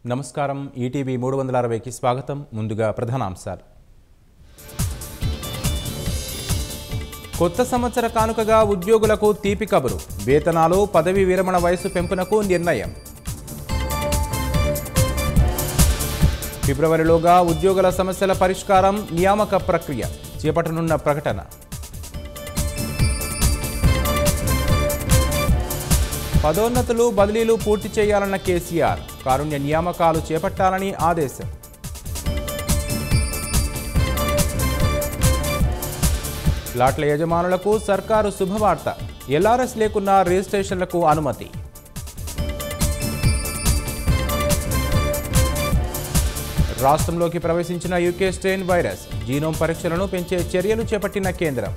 నమస్కారం ఈటీవీ మూడు వందల అరవైకి స్వాగతం ముందుగా ప్రధానాంశాలు కొత్త సంవత్సర కానుకగా ఉద్యోగులకు తీపి కబురు వేతనాలు పదవీ విరమణ వయసు పెంపునకు నిర్ణయం ఫిబ్రవరిలోగా ఉద్యోగుల సమస్యల పరిష్కారం నియామక ప్రక్రియ చేపట్టనున్న ప్రకటన పదోన్నతులు బదిలీలు పూర్తి చేయాలన్న కేసీఆర్ కారుణ్య నియామకాలు చేపట్టాలని ఆదేశం ప్లాట్ల యజమానులకు సర్కారు శుభవార్త ఎల్ఆర్ఎస్ లేకున్నా రిజిస్ట్రేషన్లకు అనుమతి రాష్ట్రంలోకి ప్రవేశించిన యూకే స్ట్రెయిన్ వైరస్ జీనోమ్ పరీక్షలను పెంచే చర్యలు చేపట్టిన కేంద్రం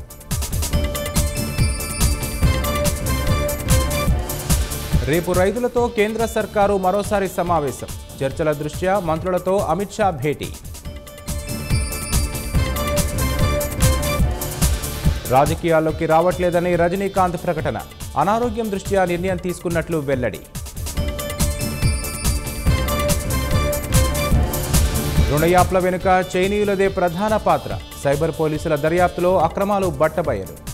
రేపు రైతులతో కేంద్ర సర్కారు మరోసారి సమావేశం చర్చల దృష్ట్యా మంత్రులతో అమిత్ షా భేటీ రాజకీయాల్లోకి రావట్లేదని రజనీకాంత్ ప్రకటన అనారోగ్యం దృష్ట్యా నిర్ణయం తీసుకున్నట్లు వెల్లడి రుణయాప్ల వెనుక చైనీయులదే ప్రధాన పాత్ర సైబర్ పోలీసుల దర్యాప్తులో అక్రమాలు బట్టబయలు